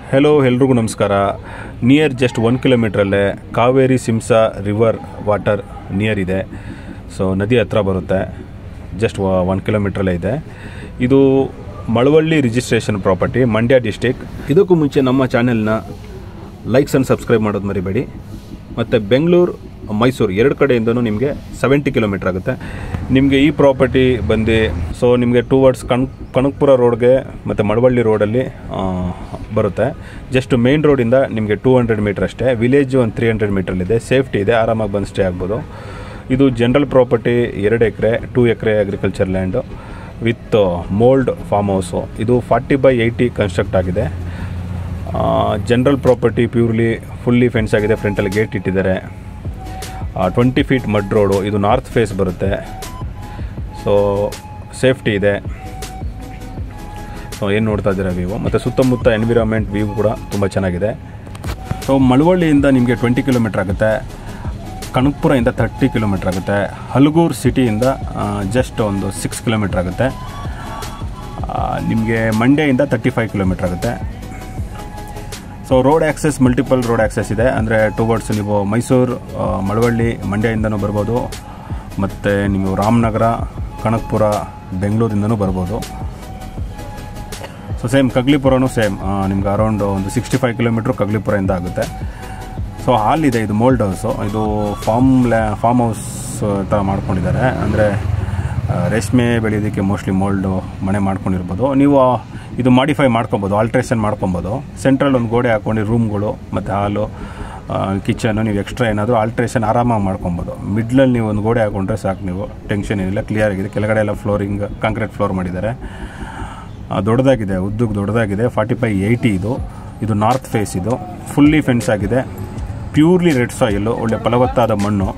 hello ಎಲ್ರಿಗೂ ನಮಸ್ಕಾರ near just one ಕಿಲೋಮೀಟ್ರಲ್ಲೇ Kaveri Shimsha river water near ಇದೆ ಸೊ ನದಿ ಹತ್ರ ಬರುತ್ತೆ ಜಸ್ಟ್ ಒನ್ ಕಿಲೋಮೀಟ್ರಲ್ಲೇ ಇದೆ ಇದು Malavalli registration property Mandya district ಇದಕ್ಕೂ ಮುಂಚೆ ನಮ್ಮ ಚಾನೆಲ್ನ ಲೈಕ್ಸ್ ಆ್ಯಂಡ್ ಸಬ್ಸ್ಕ್ರೈಬ್ ಮಾಡೋದು ಮರಿಬೇಡಿ ಮತ್ತು ಬೆಂಗಳೂರು ಮೈಸೂರು ಎರಡು ಕಡೆಯಿಂದನೂ ನಿಮಗೆ ಸೆವೆಂಟಿ ಕಿಲೋಮೀಟ್ರ್ ಆಗುತ್ತೆ ನಿಮಗೆ ಈ ಪ್ರಾಪರ್ಟಿ ಬಂದು ಸೊ ನಿಮಗೆ ಟೂವರ್ಡ್ಸ್ ಕಣ್ ಕನಕಪುರ ರೋಡ್ಗೆ ಮತ್ತು ಮಳವಳ್ಳಿ ರೋಡಲ್ಲಿ ಆ, ಬರುತ್ತೆ ಜಸ್ಟ್ ಮೇನ್ ರೋಡಿಂದ ನಿಮಗೆ ಟೂ ಹಂಡ್ರೆಡ್ ಮೀಟ್ರ್ ಅಷ್ಟೇ ವಿಲೇಜು ಒಂದು ತ್ರೀ ಹಂಡ್ರೆಡ್ ಮೀಟ್ರಲ್ಲಿದೆ ಸೇಫ್ಟಿ ಇದೆ ಆರಾಮಾಗಿ ಬಂದು ಸ್ಟೇ ಆಗ್ಬೋದು ಇದು ಜನರಲ್ ಪ್ರಾಪರ್ಟಿ ಎರಡು ಎಕರೆ ಟೂ ಎಕರೆ ಅಗ್ರಿಕಲ್ಚರ್ ಲ್ಯಾಂಡು ವಿತ್ ಮೋಲ್ಡ್ ಫಾರ್ಮ್ ಹೌಸು ಇದು ಫಾರ್ಟಿ ಬೈ ಏಯ್ಟಿ ಕನ್ಸ್ಟ್ರಕ್ಟ್ ಆಗಿದೆ general property purely fully fence ಆಗಿದೆ ಫ್ರಂಟಲ್ಲಿ ಗೇಟ್ ಇಟ್ಟಿದ್ದಾರೆ ಟ್ವೆಂಟಿ ಫೀಟ್ ಮಡ್ ರೋಡು ಇದು ನಾರ್ತ್ ಫೇಸ್ ಬರುತ್ತೆ ಸೊ ಸೇಫ್ಟಿ ಇದೆ ಸೊ ಏನು ನೋಡ್ತಾ ಇದ್ದೀರಾ ವ್ಯೂ ಮತ್ತು ಸುತ್ತಮುತ್ತ ಎನ್ವಿರಾನ್ಮೆಂಟ್ ವ್ಯೂ ಕೂಡ ತುಂಬ ಚೆನ್ನಾಗಿದೆ ಸೊ ಮಳವಳ್ಳಿಯಿಂದ ನಿಮಗೆ ಟ್ವೆಂಟಿ ಕಿಲೋಮೀಟ್ರ್ ಆಗುತ್ತೆ ಕನಕಪುರದಿಂದ ತರ್ಟಿ ಕಿಲೋಮೀಟ್ರ್ ಆಗುತ್ತೆ ಹಲಗೂರು ಸಿಟಿಯಿಂದ ಜಸ್ಟ್ ಒಂದು ಸಿಕ್ಸ್ ಕಿಲೋಮೀಟ್ರ್ ಆಗುತ್ತೆ ನಿಮಗೆ ಮಂಡ್ಯದಿಂದ ತರ್ಟಿ ಫೈವ್ ಕಿಲೋಮೀಟ್ರ್ ಆಗುತ್ತೆ so road access multiple road access ಇದೆ ಅಂದರೆ ಟುವರ್ಡ್ಸ್ ನೀವು ಮೈಸೂರು ಆ, ಮಳವಳ್ಳಿ ಮಂಡ್ಯದಿಂದನೂ ಬರ್ಬೋದು ಮತ್ತು ನೀವು ರಾಮನಗರ ಕನಕಪುರ ಬೆಂಗಳೂರಿಂದನೂ ಬರ್ಬೋದು ಸೊ ಸೇಮ್ ಕಗ್ಲಿಪುರನೂ ಸೇಮ್ ನಿಮ್ಗೆ ಅರೌಂಡ್ ಒಂದು ಸಿಕ್ಸ್ಟಿ ಫೈವ್ ಕಿಲೋಮೀಟ್ರ್ ಕಗ್ಲಿಪುರದಿಂದ ಆಗುತ್ತೆ ಸೊ ಹಾಲಿದೆ ಇದು ಮೋಲ್ಡ್ ಹೌಸು ಇದು ಫಾರ್ಮ್ ಲ್ಯಾ ಫಾರ್ಮ್ ಹೌಸ್ ಥರ ಮಾಡ್ಕೊಂಡಿದ್ದಾರೆ ಅಂದರೆ ರೇಷ್ಮೆ ಬೆಳೆಯೋದಕ್ಕೆ ಮೋಸ್ಟ್ಲಿ ಮೋಲ್ಡು ಮನೆ ಮಾಡ್ಕೊಂಡಿರ್ಬೋದು ನೀವು ಇದು ಮಾಡಿಫೈ ಮಾಡ್ಕೊಬೋದು ಆಲ್ಟ್ರೇಷನ್ ಮಾಡ್ಕೊಬೋದು ಸೆಂಟ್ರಲ್ ಒಂದು ಗೋಡೆ ಹಾಕ್ಕೊಂಡು ರೂಮ್ಗಳು ಮತ್ತು ಹಾಲು ಕಿಚನು ನೀವು ಎಕ್ಸ್ಟ್ರಾ ಏನಾದರೂ ಆಲ್ಟ್ರೇಷನ್ ಆರಾಮಾಗಿ ಮಾಡ್ಕೊಬೋದು ಮಿಡ್ಲಲ್ಲಿ ನೀವು ಒಂದು ಗೋಡೆ ಹಾಕೊಂಡ್ರೆ ಸಾಕು ನೀವು ಟೆನ್ಷನ್ ಏನಿಲ್ಲ ಕ್ಲಿಯರ್ ಆಗಿದೆ ಕೆಳಗಡೆ ಎಲ್ಲ ಫ್ಲೋರಿಂಗ್ ಕಾಂಕ್ರೀಟ್ ಫ್ಲೋರ್ ಮಾಡಿದ್ದಾರೆ ಆ, ದೊಡ್ಡದಾಗಿದೆ ಉದ್ದಕ್ಕೆ ದೊಡ್ಡದಾಗಿದೆ ಫಾರ್ಟಿ ಫೈ ಏಯ್ಟಿ ಇದು ಇದು ನಾರ್ತ್ ಫೇಸ್ ಇದು ಫುಲ್ಲಿ ಫೆನ್ಸ್ ಆಗಿದೆ ಪ್ಯೂರ್ಲಿ ರೆಡ್ ಸಾಯಿಲು ಒಳ್ಳೆ ಫಲವತ್ತಾದ ಮಣ್ಣು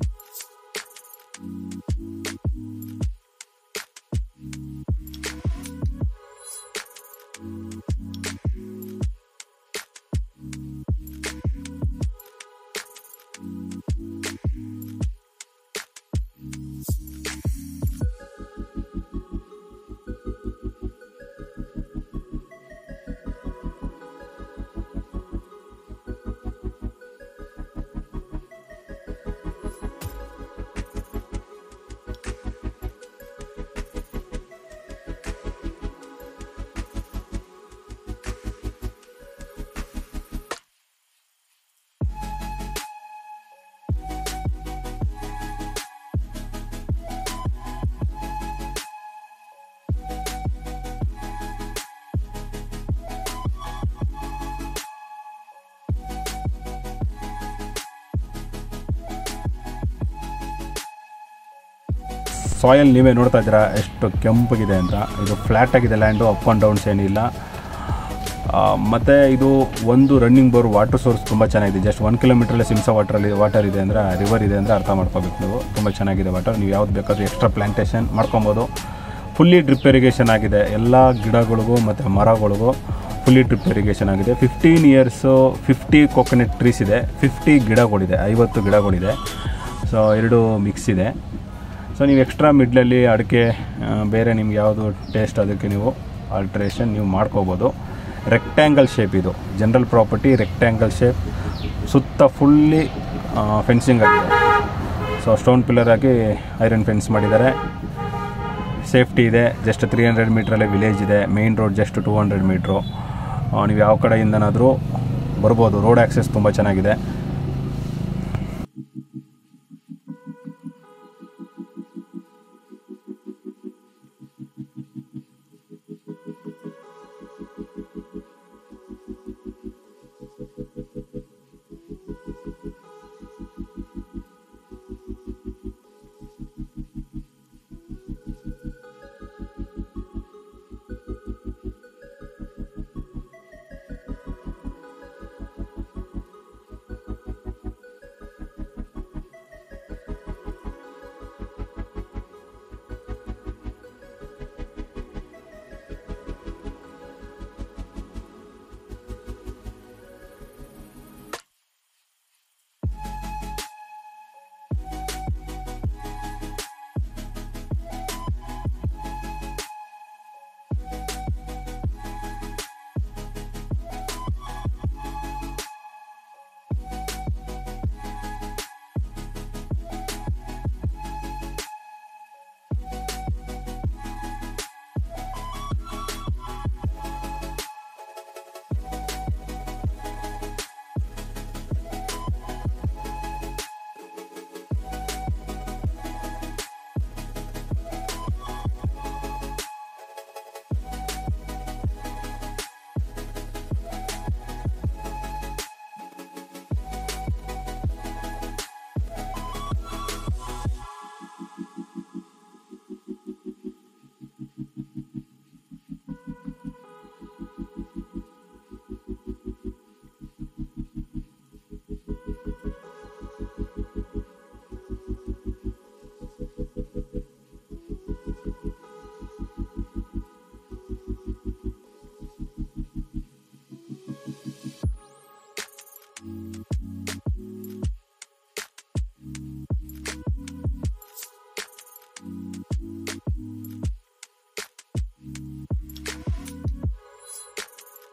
ಸಾಯಲ್ ನೀವೇ ನೋಡ್ತಾ ಇದ್ದೀರಾ ಎಷ್ಟು ಕೆಂಪಗಿದೆ ಅಂತ ಇದು ಫ್ಲ್ಯಾಟ್ ಆಗಿದೆ ಲ್ಯಾಂಡು ಅಪ್ ಆ್ಯಂಡ್ ಡೌನ್ಸ್ ಏನಿಲ್ಲ ಮತ್ತು ಇದು ಒಂದು ರನ್ನಿಂಗ್ ಬೋರ್ ವಾಟರ್ ಸೋರ್ಸ್ ತುಂಬ ಚೆನ್ನಾಗಿದೆ ಜಸ್ಟ್ ಒನ್ ಕಿಲೋಮೀಟ್ರಲ್ಲಿ ಸಿಮ್ಸಾ ವಾಟರಲ್ಲಿ ವಾಟರ್ ಇದೆ ಅಂದರೆ ರಿವರ್ ಇದೆ ಅಂದರೆ ಅರ್ಥ ಮಾಡ್ಕೋಬೇಕು ನೀವು ತುಂಬ ಚೆನ್ನಾಗಿದೆ ವಾಟರ್ ನೀವು ಯಾವ್ದು ಬೇಕಾದರೂ ಎಕ್ಸ್ಟ್ರಾ ಪ್ಲಾಂಟೇಷನ್ ಮಾಡ್ಕೊಬೋದು ಫುಲ್ಲಿ ಡ್ರಿಪ್ ಇರಿಗೇಷನ್ ಆಗಿದೆ ಎಲ್ಲ ಗಿಡಗಳಿಗೂ ಮತ್ತು ಮರಗಳಿಗೂ ಫುಲ್ಲಿ ಡ್ರಿಪ್ ಇರಿಗೇಷನ್ ಆಗಿದೆ fifteen years fifty coconut trees ಇದೆ ಫಿಫ್ಟಿ ಗಿಡಗಳಿದೆ ಐವತ್ತು ಗಿಡಗಳಿದೆ ಸೊ ಎರಡು ಮಿಕ್ಸ್ ಇದೆ ಸೊ ನೀವು ಎಕ್ಸ್ಟ್ರಾ ಮಿಡ್ಲಲ್ಲಿ ಅಡಿಕೆ ಆ, ಬೇರೆ ನಿಮ್ಗೆ ಯಾವುದು ಟೇಸ್ಟ್ ಅದಕ್ಕೆ ನೀವು ಆಲ್ಟ್ರೇಷನ್ ನೀವು ಮಾಡ್ಕೋಬೋದು ರೆಕ್ಟ್ಯಾಂಗಲ್ ಶೇಪ್ ಇದು ಜನರಲ್ ಪ್ರಾಪರ್ಟಿ ರೆಕ್ಟ್ಯಾಂಗಲ್ ಶೇಪ್ ಸುತ್ತ ಫುಲ್ಲಿ ಫೆನ್ಸಿಂಗ್ ಆಗಿದೆ ಸೊ ಸ್ಟೋನ್ ಪಿಲ್ಲರ್ ಆಗಿ ಐರನ್ ಫೆನ್ಸ್ ಮಾಡಿದ್ದಾರೆ ಸೇಫ್ಟಿ ಇದೆ ಜಸ್ಟ್ ತ್ರೀ ಹಂಡ್ರೆಡ್ ಮೀಟ್ರಲ್ಲೇ ವಿಲೇಜ್ ಇದೆ main road just two hundred metre ನೀವು ಯಾವ ಕಡೆಯಿಂದನಾದರೂ ಬರ್ಬೋದು ರೋಡ್ ಆ್ಯಕ್ಸೆಸ್ ತುಂಬ ಚೆನ್ನಾಗಿದೆ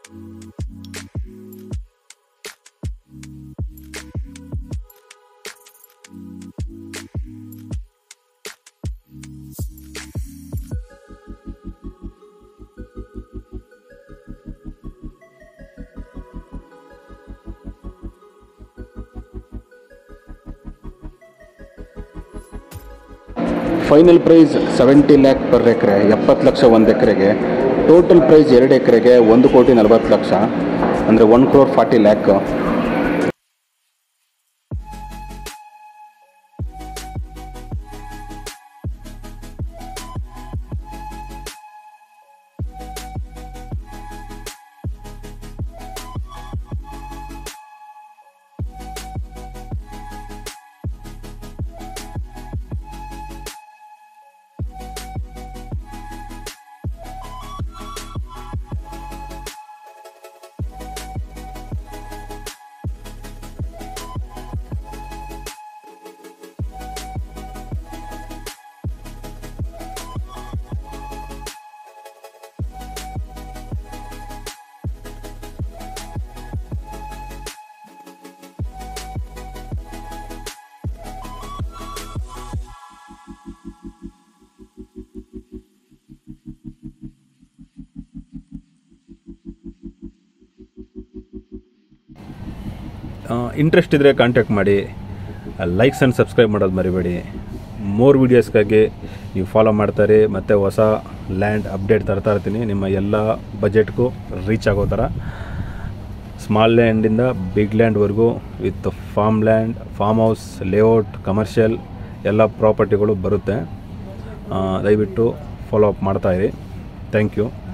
final price seventy lakh per ಎಕರೆ ಎಪ್ಪತ್ತು ಲಕ್ಷ ಒಂದು ಎಕರೆಗೆ ಟೋಟಲ್ ಪ್ರೈಸ್ ಎರಡು ಎಕರೆಗೆ ಒಂದು ಕೋಟಿ ನಲವತ್ತು ಲಕ್ಷ ಅಂದರೆ one crore forty lakh interest ಇದ್ದರೆ ಕಾಂಟ್ಯಾಕ್ಟ್ ಮಾಡಿ ಲೈಕ್ಸ್ ಆ್ಯಂಡ್ ಸಬ್ಸ್ಕ್ರೈಬ್ ಮಾಡೋದು ಮರಿಬೇಡಿ ಮೋರ್ ವೀಡಿಯೋಸ್ಗಾಗಿ ನೀವು ಫಾಲೋ ಮಾಡ್ತಾರೆ ಮತ್ತು ಹೊಸ ಲ್ಯಾಂಡ್ ಅಪ್ಡೇಟ್ ತರ್ತಾ ಇರ್ತೀನಿ ನಿಮ್ಮ ಎಲ್ಲ ಬಜೆಟ್ಗೂ ರೀಚ್ ಆಗೋ ಥರ ಸ್ಮಾಲ್ ಲ್ಯಾಂಡಿಂದ ಬಿಗ್ ಲ್ಯಾಂಡ್ವರೆಗೂ with farm land farm house layout commercial ಎಲ್ಲ ಪ್ರಾಪರ್ಟಿಗಳು ಬರುತ್ತೆ ಆ, ದಯವಿಟ್ಟು ಫಾಲೋ ಅಪ್ ಮಾಡ್ತಾಯಿರಿ ಥ್ಯಾಂಕ್ ಯು